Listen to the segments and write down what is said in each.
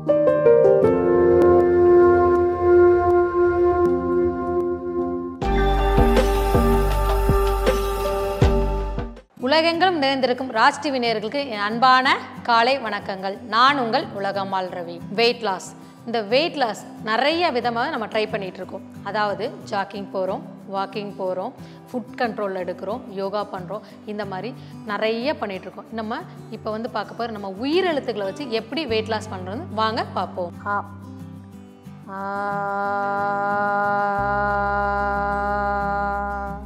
உலகெங்கிலும் நிறைந்திருக்கும் ராஜ் டிவி நேயர்களுக்கு என் அன்பான காலை வணக்கங்கள் நான் உங்கள் உலகம்மாள் ரவி வெயிட் லாஸ் இந்த வெயிட் லாஸ் நிறைய விதமாக நம்ம ட்ரை பண்ணிட்டு இருக்கோம் அதாவது ஜாக்கிங் போகிறோம் வாக்கிங் போகிறோம் ஃபுட் கண்ட்ரோல் எடுக்கிறோம் யோகா பண்ணுறோம் இந்த மாதிரி நிறைய பண்ணிட்டு இருக்கோம் நம்ம இப்போ வந்து பார்க்க போகிற நம்ம உயிரெழுத்துக்களை வச்சு எப்படி வெயிட் லாஸ் பண்ணுறது வாங்க பார்ப்போம் ஆ ஆ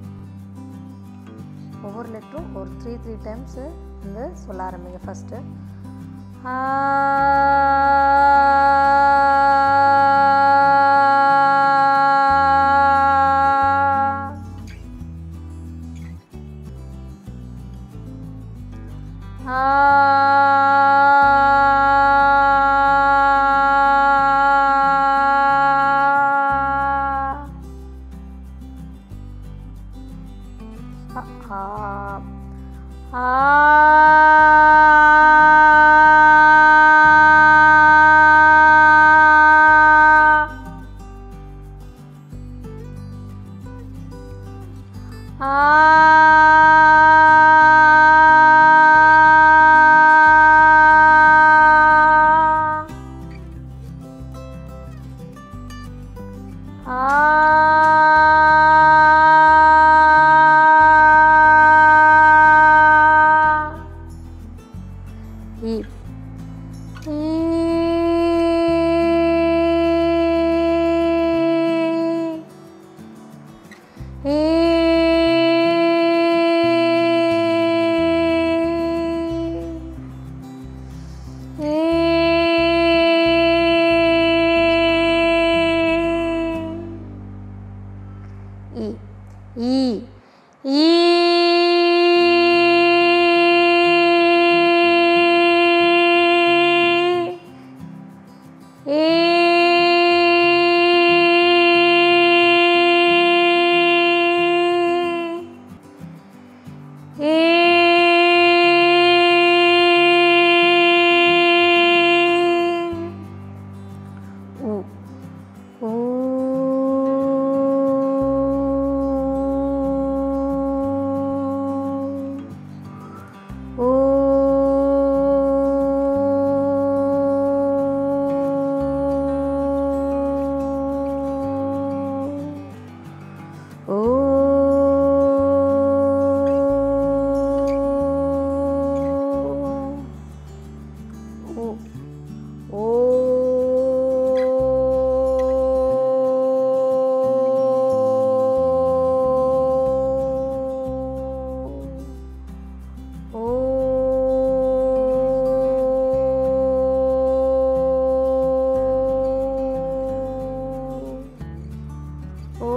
ஒவ்வொரு லெட்டரும் ஒரு த்ரீ த்ரீ டைம்ஸு வந்து சொல்ல ஆரம்பிங்க ஃபஸ்ட்டு இ இ ஈ ஈ உ ஊ ஊ ஊ ஊ ஓ ஓ ஓ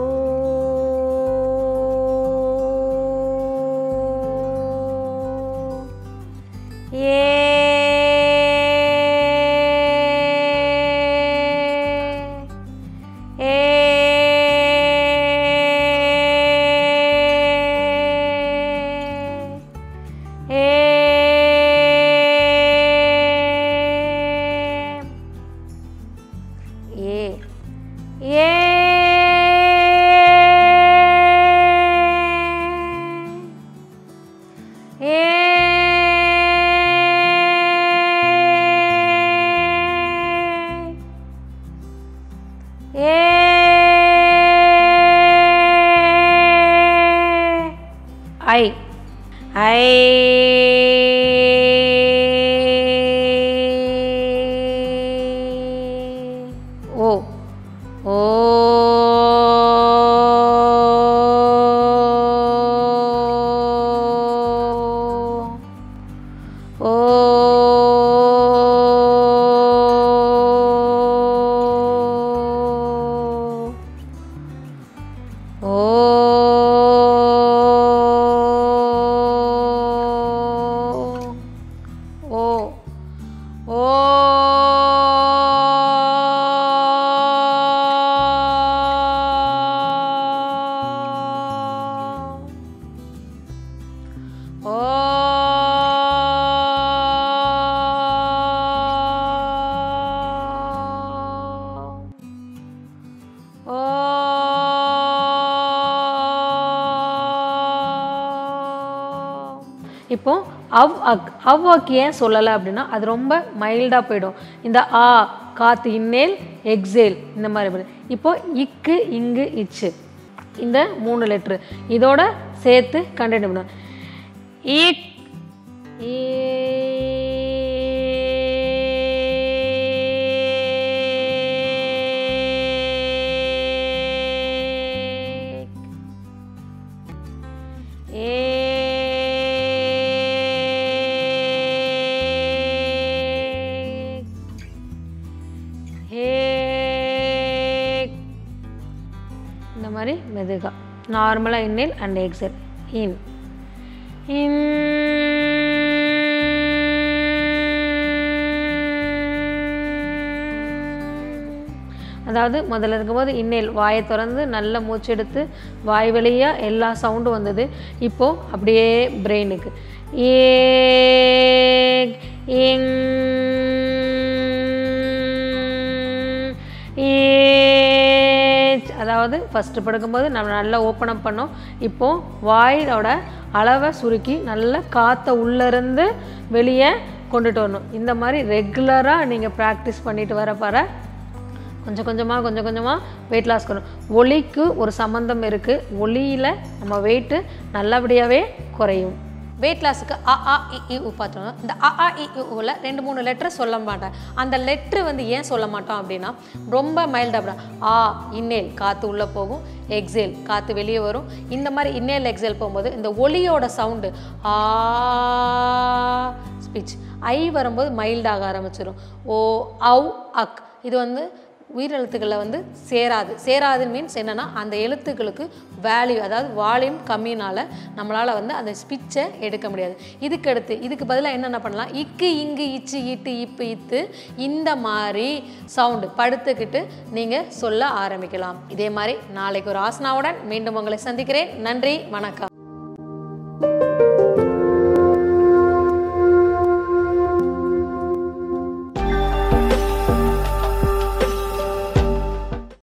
ஏ ஏ ஏ ஏ ஐ ஐ ஓ ஓ ஓ ஓ ஓ ஓ ஓ ஓ. இப்போ அவ் அக் அவ் அக் ஏன் சொல்லலை அப்படின்னா அது ரொம்ப மைல்டாக போயிடும் இந்த ஆ காத்து இன்னேல் எக்ஸேல் இந்த மாதிரி போயிடும். இப்போ இக்கு இங்கு இச்சு இந்த மூணு லெட்ரு இதோட சேர்த்து கண்டினியூ பண்ணுவோம் இக் ஏக் ஏக் ஏக் இந்த மாதிரி மெதுகா நார்மலாக இன்னேல் அண்ட் எக்ஸல் இன் இன் அதாவது முதல்ல இருக்கும்போது இன்னேல் வாயை திறந்து நல்ல மூச்செடுத்து வாய் வழியாக எல்லா சவுண்டும் வந்தது இப்போது அப்படியே பிரெயினுக்கு ஏக் இங் ஏச் அதாவது ஃபஸ்ட்டு படுக்கும்போது நம்ம நல்லா ஓப்பன் அப் பண்ணோம் இப்போது வாயோட அளவை சுருக்கி நல்லா காற்றை உள்ளேருந்து வெளியே கொண்டுட்டு வரணும் இந்த மாதிரி ரெகுலராக நீங்கள் ப்ராக்டிஸ் பண்ணிட்டு வர வர கொஞ்சம் கொஞ்சமாக கொஞ்சம் கொஞ்சமாக வெயிட் லாஸ் பண்ணணும் ஒலிக்கு ஒரு சம்மந்தம் இருக்குது ஒலியில் நம்ம வெயிட்டு நல்லபடியாகவே குறையும் வெயிட் லாஸுக்கு அ ஆ இ இ உ பார்த்தோம் இந்த அ ஆ இ இ உவில் ரெண்டு மூணு லெட்டர் சொல்ல மாட்டேன் அந்த லெட்ரு வந்து ஏன் சொல்ல மாட்டோம் அப்படின்னா ரொம்ப மைல்டாக ஆ இன்னேல் காற்று உள்ளே போகும் எக்ஸேல் காற்று வெளியே வரும் இந்த மாதிரி இன்னேல் எக்ஸேல் போகும்போது இந்த ஒலியோட சவுண்டு ஆ ஸ்பீச் ஐ வரும்போது மைல்டாக ஆரம்பிச்சிடும் ஓ அவ் அக் இது வந்து உயிரெழுத்துக்களில் வந்து சேராது சேராதுன்னு மீன்ஸ் என்னென்னா அந்த எழுத்துக்களுக்கு வேல்யூ அதாவது வால்யூம் கம்மினால நம்மளால் வந்து அந்த ஸ்பிச்சை எடுக்க முடியாது இதுக்கு அடுத்து இதுக்கு பதிலாக என்னென்ன பண்ணலாம் இக்கு இங்கு இச்சு இட்டு இப்பு இத்து இந்த மாதிரி சவுண்டு படுத்துக்கிட்டு நீங்கள் சொல்ல ஆரம்பிக்கலாம் இதே மாதிரி நாளைக்கு ஒரு ஆசனாவுடன் மீண்டும் உங்களை சந்திக்கிறேன் நன்றி வணக்கம்